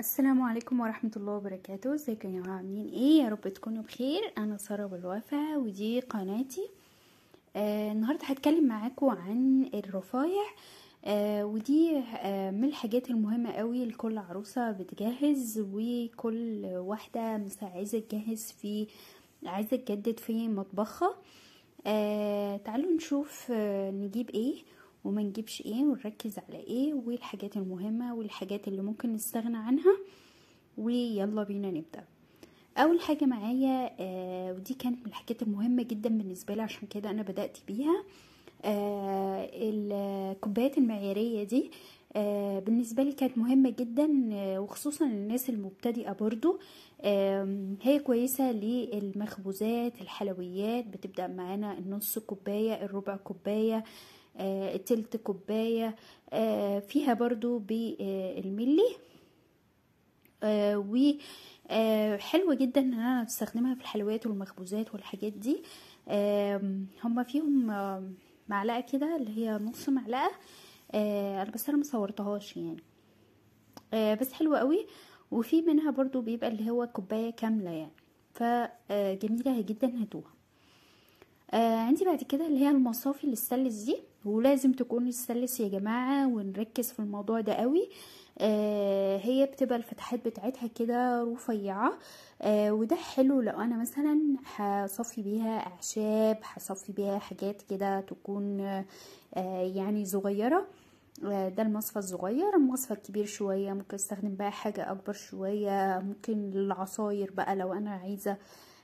السلام عليكم ورحمة الله وبركاته ازيكم يا جماعة عاملين ايه يا رب تكونوا بخير انا سارة بالوفا ودي قناتي آه النهاردة هتكلم معاكم عن الرفايع آه ودي آه من الحاجات المهمة قوي لكل عروسة بتجهز وكل واحدة مثلا عايزة تجهز في عايزة تجدد في مطبخها آه تعالوا نشوف آه نجيب ايه وما نجيبش ايه ونركز على ايه والحاجات المهمة والحاجات اللي ممكن نستغنى عنها ويلا بينا نبدأ اول حاجة معايا آه ودي كانت من الحاجات المهمة جدا بالنسبة لي عشان كده انا بدأت بيها آه الكوبايات المعيارية دي آه بالنسبة لي كانت مهمة جدا آه وخصوصا للناس المبتدئة برضو آه هي كويسة للمخبوزات الحلويات بتبدأ معانا النص كوباية الربع كوباية آه التلت كوباية آه فيها برضو بالملي آه و آه حلوة جدا ان انا بستخدمها في الحلويات والمخبوزات والحاجات دي آه هما فيهم آه معلقة كده اللي هي نص معلقة آه انا بس انا مصورتهاش يعني آه بس حلوة قوي وفي منها برضو بيبقى اللي هو كوباية كاملة يعني فجميلة جدا هاتوها آه عندي بعد كده اللي هي المصافي الستانلس دي ولازم تكون الستانلس يا جماعة ونركز في الموضوع ده قوي آه هي بتبقى الفتحات بتاعتها كده رفيعة آه وده حلو لو انا مثلا هصفي بيها اعشاب هصفي بيها حاجات كده تكون آه يعني صغيرة ده المصفى الصغير المصفى الكبير شوية ممكن استخدم بقى حاجة اكبر شوية ممكن للعصاير بقى لو انا عايزة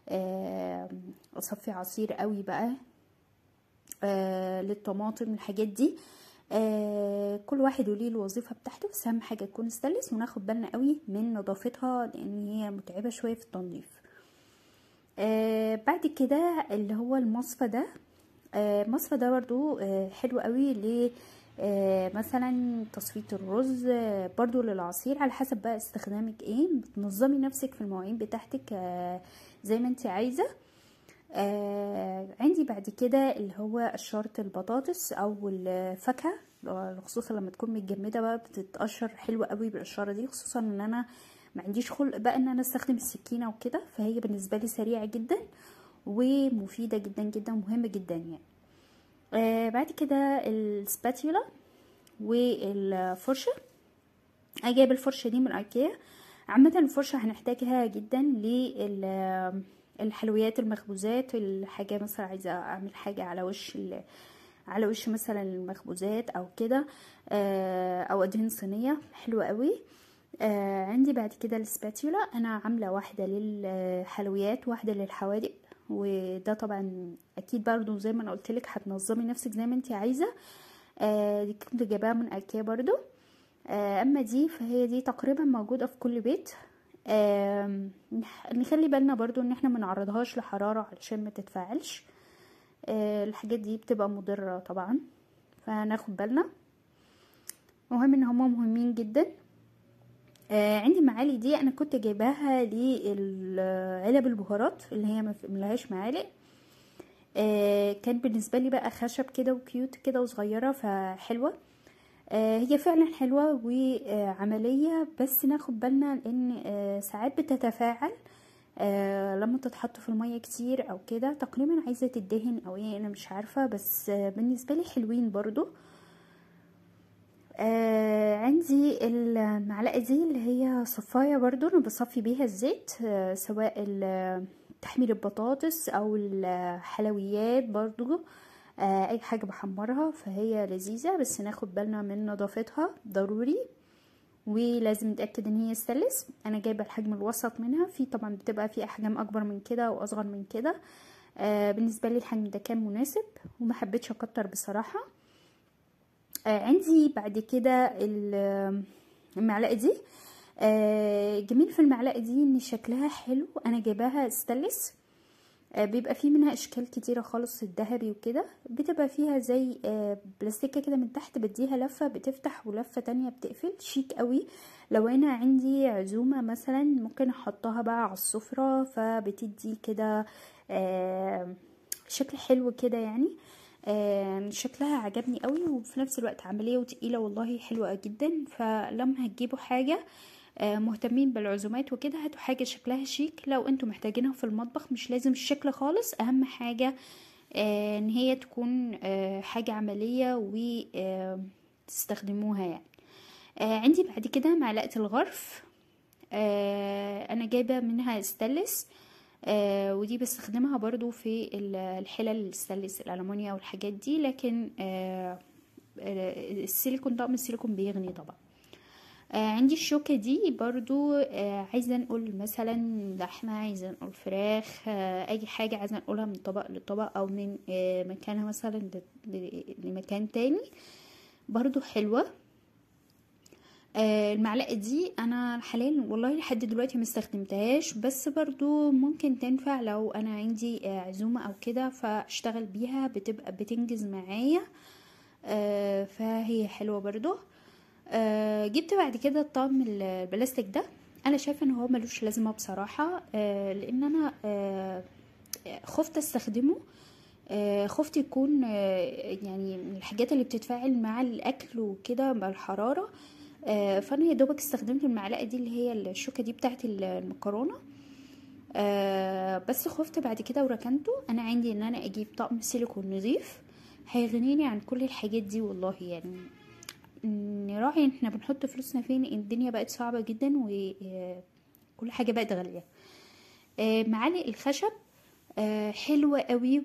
اصفي عصير قوي بقى آه للطماطم الحاجات دي آه كل واحد وليه الوظيفه بتاعته بس اهم حاجه تكون ستانلس وناخد بالنا قوي من نظافتها لان هي متعبه شويه في التنظيف آه بعد كده اللي هو المصفى ده آه المصفى ده برضو آه حلو قوي ل آه مثلا تصفيه الرز آه برضو للعصير على حسب بقى استخدامك ايه بتنظمي نفسك في المواعين بتاعتك آه زي ما انت عايزه آه عندي بعد كده اللي هو قشرة البطاطس او الفاكهة خصوصا لما تكون متجمدة بقى بتتقشر حلوة قوي بالقشرة دي خصوصا ان انا ما عنديش خلق بقى ان انا استخدم السكينة وكده فهي بالنسبة لي سريعة جدا ومفيدة جدا جدا ومهمة جدا يعني آه بعد كده السباتيولا والفرشة انا جايبه الفرشة دي من ايكيا عامة الفرشة هنحتاجها جدا لل الحلويات المخبوزات الحاجة مثلا عايزة اعمل حاجة على وش على وش مثلا المخبوزات او كده او ادهن صينية حلوة قوي آه عندي بعد كده السباتيولا انا عاملة واحدة للحلويات واحدة للحوادق وده طبعا اكيد برضو زي ما انا قلت لك هتنظمي نفسك زي ما انت عايزة آه دي كنت جايباها من ايكيا برضو آه اما دي فهي دي تقريبا موجودة في كل بيت آه نخلي بالنا برضو ان احنا منعرضهاش لحرارة علشان ما تتفاعلش آه الحاجات دي بتبقى مضرة طبعا فناخد بالنا مهم ان هما مهمين جدا آه عندي معالق دي انا كنت جايباها لعلب البهارات اللي هي ملهاش معالق آه كان بالنسبة لي بقى خشب كده وكيوت كده وصغيرة فحلوة آه هي فعلا حلوة وعملية بس ناخد بالنا ان آه ساعات بتتفاعل آه لما تتحط في المية كتير او كده تقريبا عايزة تدهن او ايه انا مش عارفة بس بالنسبة لي حلوين برضو عندي المعلقة دي اللي هي صفاية برضو انا بصفي بيها الزيت سواء تحمير البطاطس او الحلويات برضو آه اي حاجة بحمرها فهي لذيذة بس ناخد بالنا من نظافتها ضروري ولازم نتأكد ان هي ستانلس انا جايبة الحجم الوسط منها في طبعا بتبقى في احجام اكبر من كده واصغر من كده آه بالنسبة لي الحجم ده كان مناسب وما حبيتش اكتر بصراحة آه عندي بعد كده المعلقة دي آه جميل في المعلقة دي ان شكلها حلو انا جايباها ستانلس بيبقى فيه منها اشكال كتيره خالص الذهبي وكده بتبقى فيها زي بلاستيكه كده من تحت بديها لفه بتفتح ولفه تانية بتقفل شيك قوي لو انا عندي عزومه مثلا ممكن احطها بقى على السفره فبتدي كده شكل حلو كده يعني شكلها عجبني قوي وفي نفس الوقت عمليه وتقيله والله حلوه جدا فلما هتجيبوا حاجه آه، مهتمين بالعزومات وكده هاتوا حاجة شكلها شيك لو انتوا محتاجينها في المطبخ مش لازم الشكل خالص اهم حاجة آه، ان هي تكون آه، حاجة عملية وتستخدموها يعني آه، عندي بعد كده معلقة الغرف آه، انا جايبة منها ستانلس آه، ودي بستخدمها برضو في ال- الحلل الستانلس الألمونيا والحاجات دي لكن آه، آه، السيليكون طقم السيليكون بيغني طبعا آه عندي الشوكة دي برضو آه عايزة نقول مثلا لحمة عايزة نقول فراخ آه أي حاجة عايزة نقولها من طبق لطبق أو من آه مكانها مثلا ل- ل- لمكان تاني برضو حلوة آه المعلقة دي أنا حاليا والله لحد دلوقتي ما استخدمتهاش بس برضو ممكن تنفع لو أنا عندي آه عزومة أو كده فاشتغل بيها بتبقى بتنجز معايا آه فهي حلوة برضو آه جبت بعد كده الطقم ال- البلاستيك ده انا شايفه ان هو ملوش لازمه بصراحه آه لان انا آه خفت استخدمه آه خفت يكون آه يعني من الحاجات اللي بتتفاعل مع الاكل وكده مع الحراره آه فانا يا دوبك استخدمت المعلقه دي اللي هي الشوكه دي بتاعت المكرونه آه بس خفت بعد كده وركنته انا عندي ان انا اجيب طقم سيليكون نظيف هيغنيني عن كل الحاجات دي والله يعني نراعي احنا بنحط فلوسنا فين الدنيا بقت صعبة جدا وكل حاجة بقت غالية آه، معالق الخشب آه، حلوة قوي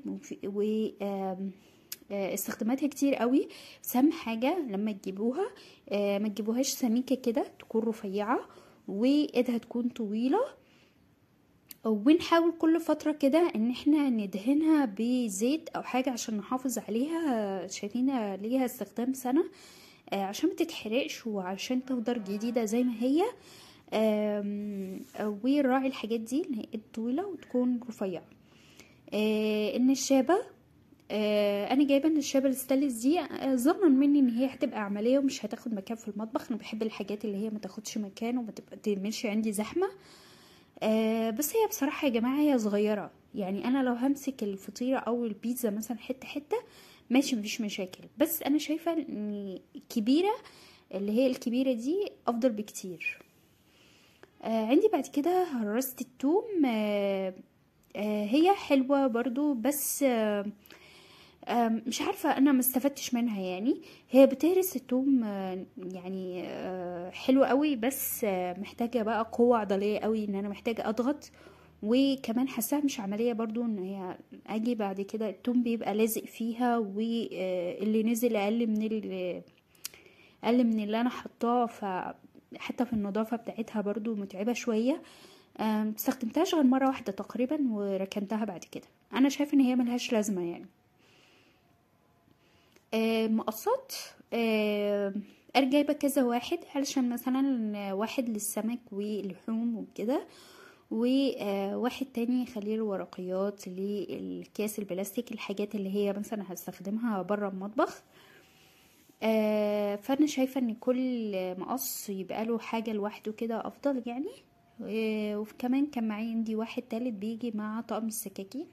واستخداماتها كتير قوي بس اهم حاجة لما تجيبوها آه، ما تجيبوهاش سميكة كده تكون رفيعة وايدها تكون طويلة ونحاول كل فترة كده ان احنا ندهنها بزيت او حاجة عشان نحافظ عليها شايفين ليها استخدام سنة آه، عشان ما تتحرقش وعشان تفضل جديدة زي ما هي آم، ونراعي الحاجات دي ان هي طويلة وتكون رفيعة آه، النشابة آه، انا جايبه النشابه الستانلس دي آه، ظنا مني ان هي هتبقى عمليه ومش هتاخد مكان في المطبخ انا بحب الحاجات اللي هي ما تاخدش مكان وما تبقى تعملش عندي زحمه آه بس هي بصراحة يا جماعة هي صغيرة يعني أنا لو همسك الفطيرة أو البيتزا مثلا حتة حتة ماشي مفيش مشاكل بس أنا شايفة إن كبيرة اللي هي الكبيرة دي أفضل بكتير آه عندي بعد كده هرسة التوم آه آه هي حلوة برضو بس آه آم، مش عارفة أنا ما استفدتش منها يعني هي بتهرس التوم آه، يعني آه، حلو قوي بس آه، محتاجة بقى قوة عضلية قوي إن أنا محتاجة أضغط وكمان حاساها مش عملية برضو إن هي أجي بعد كده التوم بيبقى لازق فيها واللي نزل أقل من اللي أقل من اللي أنا حطاه ف حتى في النظافة بتاعتها برضو متعبة شوية آم، استخدمتهاش غير مرة واحدة تقريبا وركنتها بعد كده أنا شايفة إن هي ملهاش لازمة يعني آه، مقصات آه، انا جايبه كذا واحد علشان مثلا واحد للسمك واللحوم وكده وواحد تاني خليه الورقيات للكاس البلاستيك الحاجات اللي هي مثلا هستخدمها بره المطبخ آه، فانا شايفه ان كل مقص يبقى له حاجه لوحده كده افضل يعني آه، وكمان كان معايا عندي واحد تالت بيجي مع طقم السكاكين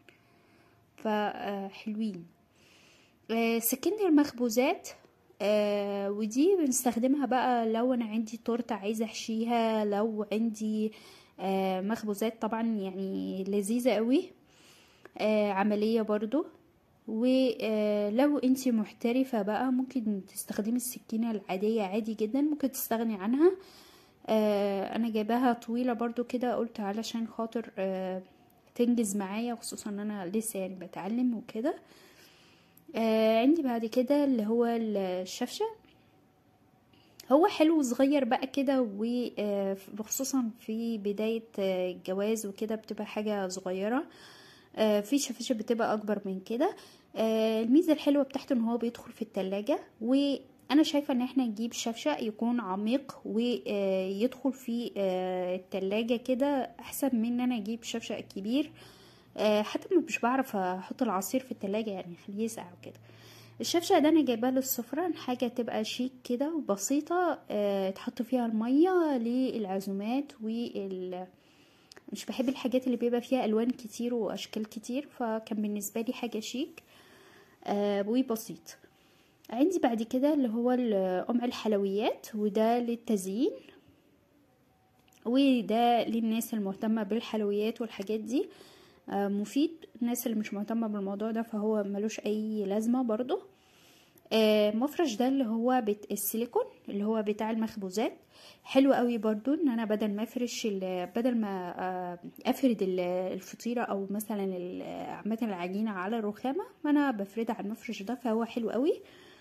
فحلوين آه، سكين المخبوزات آه ودي بنستخدمها بقى لو انا عندي تورته عايزه احشيها لو عندي آه مخبوزات طبعا يعني لذيذه قوي آه عمليه برضو ولو انتي محترفة بقى ممكن تستخدمي السكينة العادية عادي جدا ممكن تستغني عنها آه انا جايباها طويلة برضو كده قلت علشان خاطر آه تنجز معايا خصوصا ان انا لسه يعني بتعلم وكده آه عندي بعد كده اللي هو الشفشة هو حلو صغير بقى كده وخصوصا في بداية آه، الجواز وكده بتبقى حاجة صغيرة آه، في شفاشة بتبقى أكبر من كده آه، الميزة الحلوة بتاعته ان هو بيدخل في التلاجة وانا شايفة ان احنا نجيب شفشة يكون عميق ويدخل في آه، التلاجة كده احسن من ان انا اجيب شفشة كبير آه، حتى مش بعرف احط العصير في التلاجة يعني خليه يسقع وكده الشفشة ده انا جايباه للسفرة حاجة تبقى شيك كده وبسيطة آه، تحط فيها المية للعزومات وال مش بحب الحاجات اللي بيبقى فيها الوان كتير واشكال كتير فكان بالنسبة لي حاجة شيك آه، وبسيط عندي بعد كده اللي هو ال- قمع الحلويات وده للتزيين وده للناس المهتمة بالحلويات والحاجات دي آه، مفيد الناس اللي مش مهتمة بالموضوع ده فهو ملوش اي لازمة برضو آه، مفرش ده اللي هو بت... السيليكون اللي هو بتاع المخبوزات حلو قوي برضو ان انا بدل ما افرش ال... بدل ما آه، افرد ال- الفطيرة او مثلا ال- عامة العجينة على الرخامة ما انا بفردها على المفرش ده فهو حلو قوي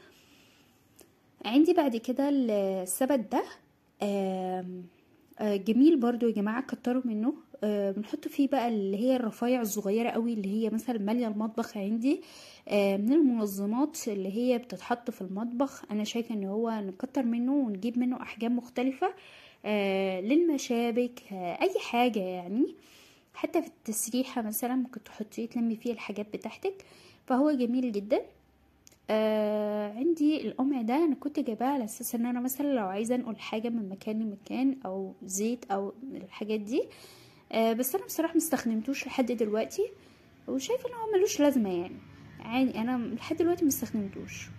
عندي بعد كده ال- السبت ده آم، آه، جميل برضو يا جماعة كتروا منه آه، بنحط فيه بقى اللي هي الرفايع الصغيرة قوي اللي هي مثلا مالية المطبخ عندي آه، من المنظمات اللي هي بتتحط في المطبخ انا شايفة ان هو نكتر منه ونجيب منه احجام مختلفة آه، للمشابك آه، اي حاجة يعني حتى في التسريحة مثلا ممكن تحطيه تلمي فيه الحاجات بتاعتك فهو جميل جدا آه عندي القمع ده انا كنت جايباه على اساس ان انا مثلا لو عايزه انقل حاجه من مكان لمكان او زيت او الحاجات دي آه بس انا بصراحه مستخدمتوش لحد دلوقتي وشايفه ان هو ملوش لازمه يعني عادي انا لحد دلوقتي مستخدمتوش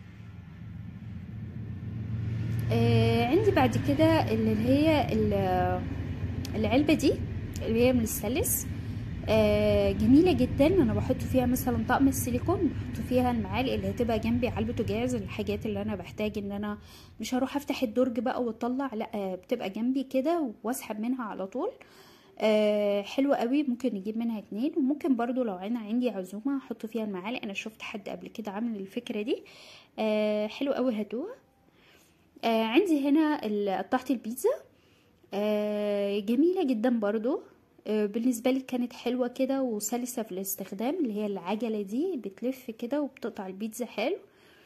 آه عندي بعد كده اللي هي ال- العلبه دي اللي هي من السلس آه جميله جدا انا بحط فيها مثلا طقم السيليكون بحط فيها المعالق اللي هتبقى جنبي على البوتاجاز الحاجات اللي انا بحتاج ان انا مش هروح افتح الدرج بقى واطلع لا آه بتبقى جنبي كده واسحب منها على طول آه حلوة قوي ممكن نجيب منها اتنين وممكن برضو لو انا عندي عزومة احط فيها المعالق انا شفت حد قبل كده عامل الفكرة دي آه حلو قوي هاتوها آه عندي هنا ال- قطعة البيتزا آه جميلة جدا برضو آه بالنسبة لي كانت حلوة كده وسلسة في الاستخدام اللي هي العجلة دي بتلف كده وبتقطع البيتزا حلو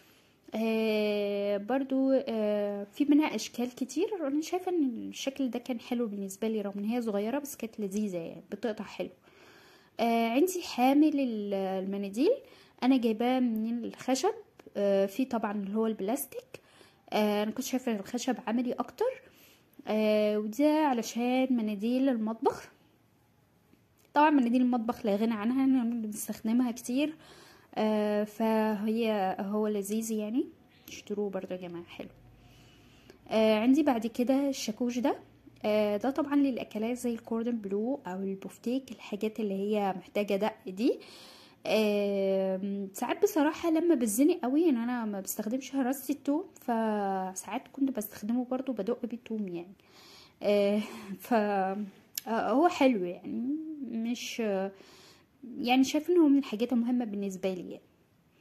آه برضو آه في منها اشكال كتير انا شايفة ان الشكل ده كان حلو بالنسبة لي رغم ان هي صغيرة بس كانت لذيذة يعني بتقطع حلو آه عندي حامل ال- المناديل انا جايباه من الخشب آه في طبعا اللي هو البلاستيك آه انا كنت شايفة الخشب عملي اكتر آه وده علشان مناديل المطبخ طبعا مناديل المطبخ لا غنى عنها انا بنستخدمها كتير آه فهي هو لذيذ يعني اشتروه برضه يا جماعة حلو آه عندي بعد كده الشاكوش ده آه ده طبعا للاكلات زي الكوردن بلو او البوفتيك الحاجات اللي هي محتاجة دق دي آه ساعات بصراحة لما بتزنق قوي ان انا ما بستخدمش هرسة التوم فساعات كنت بستخدمه برضو بدق بيه التوم يعني آه ف آه هو حلو يعني مش آه يعني شايف انه من الحاجات المهمة بالنسبة لي يعني.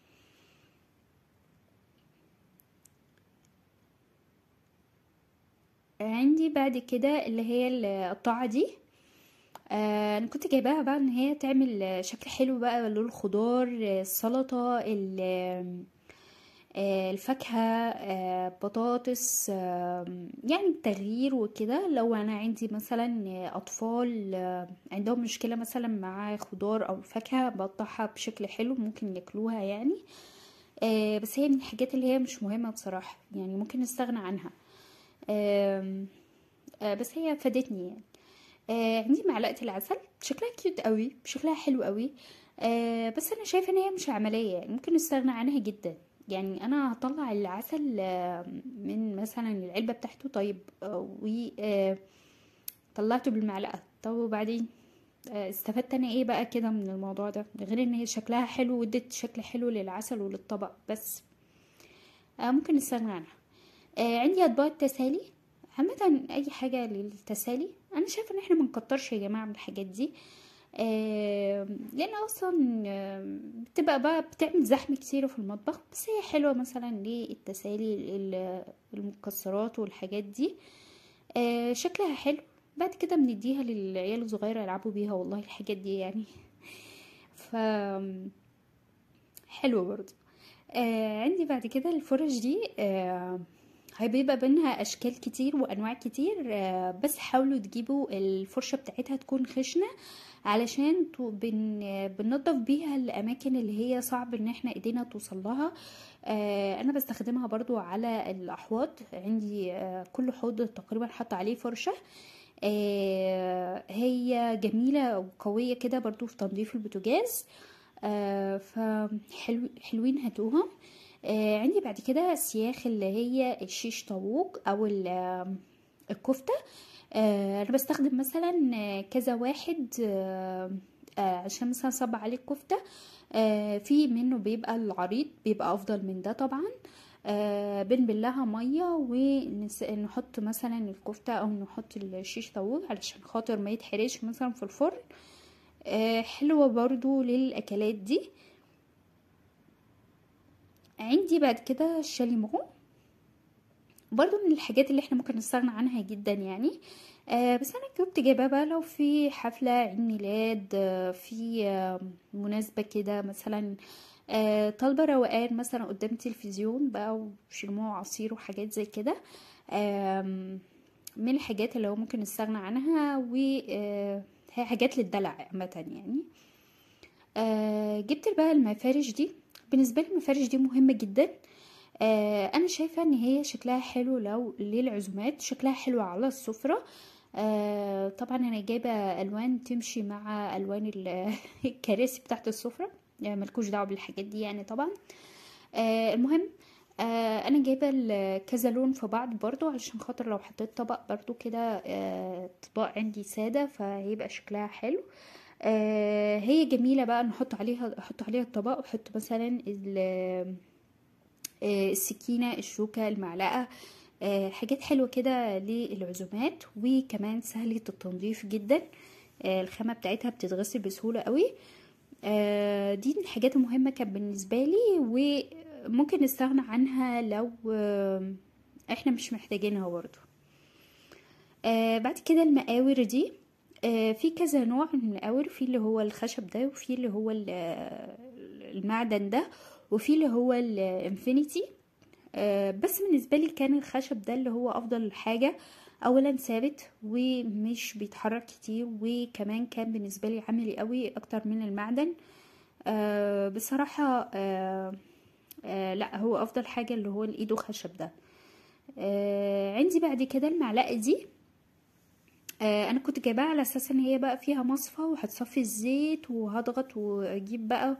عندي بعد كده اللي هي القطاعة دي آه انا كنت جايباها بقى ان هي تعمل آه، شكل حلو بقى للخضار آه، السلطة ال- آه، الفاكهة آه، بطاطس آه، يعني تغيير وكده لو انا عندي مثلا آه، اطفال آه، عندهم مشكلة مثلا مع خضار او فاكهة بقطعها بشكل حلو ممكن ياكلوها يعني آه، بس هي من الحاجات اللي هي مش مهمة بصراحة يعني ممكن نستغنى عنها آم، آه، بس هي فادتني يعني آه عندي معلقة العسل شكلها كيوت قوي شكلها حلو قوي آه بس انا شايفة ان هي مش عملية يعني ممكن نستغنى عنها جدا يعني انا هطلع العسل آه، من مثلا العلبة بتاعته طيب وطلعته بالمعلقة طب وبعدين آه، استفدت انا ايه بقى كده من الموضوع ده غير ان هي شكلها حلو وادت شكل حلو للعسل وللطبق بس آه ممكن نستغنى عنها آه عندي اطباق التسالي عامة اي حاجة للتسالي انا شايفة ان احنا منكترش يا جماعة من الحاجات دي آه لان اصلا آه، بتبقى بقى بتعمل زحمة كتيرة في المطبخ بس هي حلوة مثلا للتسالي ال- المكسرات والحاجات دي آه شكلها حلو بعد كده بنديها للعيال الصغيرة يلعبوا بيها والله الحاجات دي يعني ف حلو برضو آه عندي بعد كده الفرش دي آه هيبقى بينها اشكال كتير وانواع كتير آه بس حاولوا تجيبوا الفرشه بتاعتها تكون خشنه علشان تو- بن بننضف بيها الاماكن اللي هي صعب ان احنا ايدينا توصل لها آه انا بستخدمها برضو على الاحواض عندي آه كل حوض تقريبا حاطه عليه فرشه آه هي جميله وقويه كده برضو في تنظيف البوتاجاز آه فحلو حلوين هاتوهم آه عندي بعد كده السياخ اللي هي الشيش طاووق او ال- الكفتة آه، انا بستخدم مثلا آه، كذا واحد آه، آه، عشان مثلا صب عليه الكفتة آه، في منه بيبقى العريض بيبقى افضل من ده طبعا آه، بنبلها مية ونحط مثلا الكفتة او نحط الشيش طاووق علشان خاطر ما يتحرقش مثلا في الفرن آه، حلوة برضو للاكلات دي عندي بعد كده الشاليمو برضو من الحاجات اللي احنا ممكن نستغنى عنها جدا يعني آه بس انا كنت جايباه بقى لو في حفلة عيد ميلاد آه في آه مناسبة كده مثلا آه طالبة روقان مثلا قدام التلفزيون بقى وشموع وعصير وحاجات زي كده آم، من الحاجات اللي هو ممكن نستغنى عنها و آه، هي حاجات للدلع عامة يعني آه جبت بقى المفارش دي بالنسبة لي المفارش دي مهمة جدا آه انا شايفة ان هي شكلها حلو لو للعزومات شكلها حلو على السفرة آه طبعا انا جايبة الوان تمشي مع الوان ال- الكراسي بتاعت السفرة يعني ملكوش دعوة بالحاجات دي يعني طبعا آه المهم آه انا جايبه ال- كذا لون في بعض برضو علشان خاطر لو حطيت طبق برضو كده آه طباق عندي ساده فهيبقى شكلها حلو آه هي جميله بقى نحط عليها احط عليها الطبق واحط مثلا ال- آه، السكينه الشوكه المعلقه آه، حاجات حلوه كده للعزومات وكمان سهله التنظيف جدا آه، الخامه بتاعتها بتتغسل بسهوله قوي آه، دي من الحاجات المهمة كانت بالنسبة لي وممكن نستغنى عنها لو آه، احنا مش محتاجينها برضو آه، بعد كده المقاور دي آه، في كذا نوع من المقاور في اللي هو الخشب ده وفي اللي هو ال- آه، المعدن ده وفي اللي هو الانفينيتي آه، بس بالنسبة لي كان الخشب ده اللي هو أفضل حاجة أولا ثابت ومش بيتحرك كتير وكمان كان بالنسبة لي عملي قوي أكتر من المعدن آه، بصراحة آه، آه، لا هو أفضل حاجة اللي هو الإيد خشب ده آه، عندي بعد كده المعلقة دي آه، انا كنت جايباها على اساس ان هي بقى فيها مصفى وهتصفي الزيت وهضغط واجيب بقى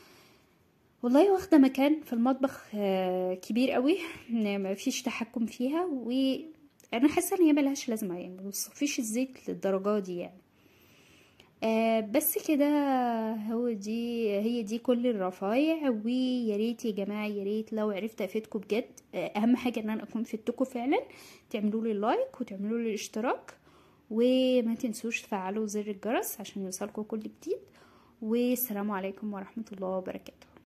والله واخده مكان في المطبخ آه، كبير قوي ما فيش تحكم فيها وانا حاسه ان هي ملهاش لازمه يعني ما بتصفيش الزيت للدرجه دي يعني آه بس كده هو دي هي دي كل الرفايع ويا ريت يا جماعه يا ريت لو عرفت افيدكم بجد آه اهم حاجه ان انا اكون فدتكم فعلا تعملوا لي لايك وتعملوا لي اشتراك وما تنسوش تفعلوا زر الجرس عشان يوصلكم كل جديد والسلام عليكم ورحمه الله وبركاته